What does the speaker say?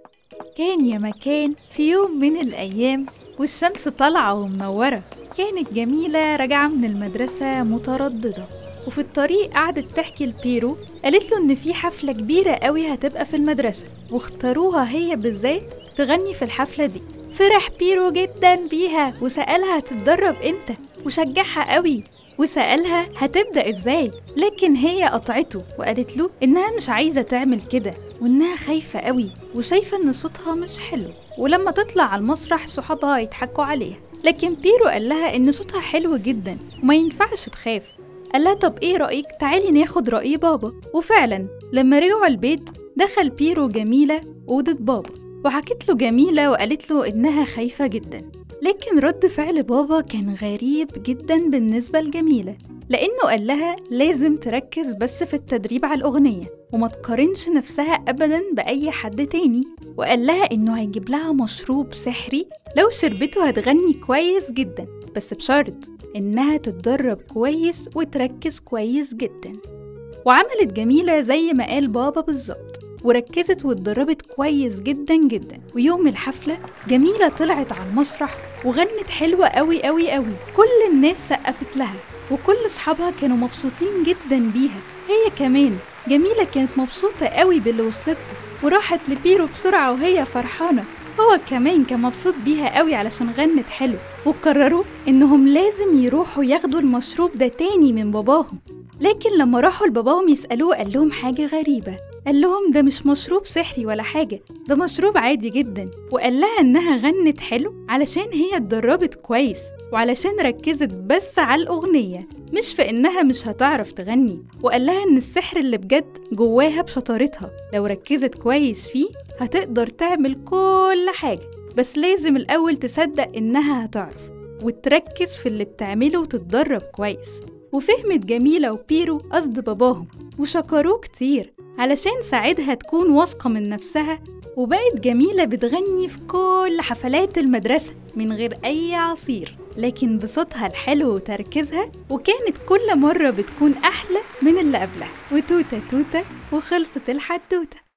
كان يا مكان في يوم من الأيام والشمس طالعة ومنورة كانت جميلة راجعة من المدرسة مترددة وفي الطريق قعدت تحكي لبيرو قالت له إن في حفلة كبيرة قوي هتبقى في المدرسة واختاروها هي بالذات تغني في الحفلة دي فرح بيرو جدا بيها وسألها هتتدرب امتى وشجعها قوي وسألها هتبدأ ازاي لكن هي قطعته وقالت له انها مش عايزة تعمل كده وانها خايفة قوي وشايفة ان صوتها مش حلو ولما تطلع على المسرح صحابها يضحكوا عليها لكن بيرو قال لها ان صوتها حلو جدا وما ينفعش تخاف قال لها طب ايه رأيك تعالي ناخد رأي بابا وفعلا لما رجعوا البيت دخل بيرو جميلة أوضة بابا وحكت له جميلة وقالت له إنها خايفة جدا لكن رد فعل بابا كان غريب جدا بالنسبة لجميلة لأنه قال لها لازم تركز بس في التدريب على الأغنية وما تقارنش نفسها أبدا بأي حد تاني وقال لها إنه هيجيب لها مشروب سحري لو شربته هتغني كويس جدا بس بشرط إنها تتدرب كويس وتركز كويس جدا وعملت جميلة زي ما قال بابا بالظبط وركزت واتدربت كويس جدا جدا ويوم الحفلة جميلة طلعت على المسرح وغنت حلوة قوي قوي قوي كل الناس سقفت لها وكل اصحابها كانوا مبسوطين جدا بيها هي كمان جميلة كانت مبسوطة قوي باللي وصلت له وراحت لبيرو بسرعة وهي فرحانة هو كمان كان مبسوط بيها قوي علشان غنت حلو وقرروا انهم لازم يروحوا ياخدوا المشروب ده تاني من باباهم لكن لما راحوا لباباهم يسألوه قال لهم حاجة غريبة قال لهم ده مش مشروب سحري ولا حاجة ده مشروب عادي جدا وقال لها إنها غنت حلو علشان هي اتدربت كويس وعلشان ركزت بس على الأغنية مش في إنها مش هتعرف تغني وقال لها إن السحر اللي بجد جواها بشطارتها لو ركزت كويس فيه هتقدر تعمل كل حاجة بس لازم الأول تصدق إنها هتعرف وتركز في اللي بتعمله وتتدرب كويس وفهمت جميلة وبيرو قصد باباهم وشكروه كتير علشان ساعدها تكون واثقة من نفسها وبقت جميلة بتغني في كل حفلات المدرسة من غير أي عصير لكن بصوتها الحلو وتركيزها وكانت كل مرة بتكون أحلى من اللي قبلها وتوتة توتة وخلصت الحدوتة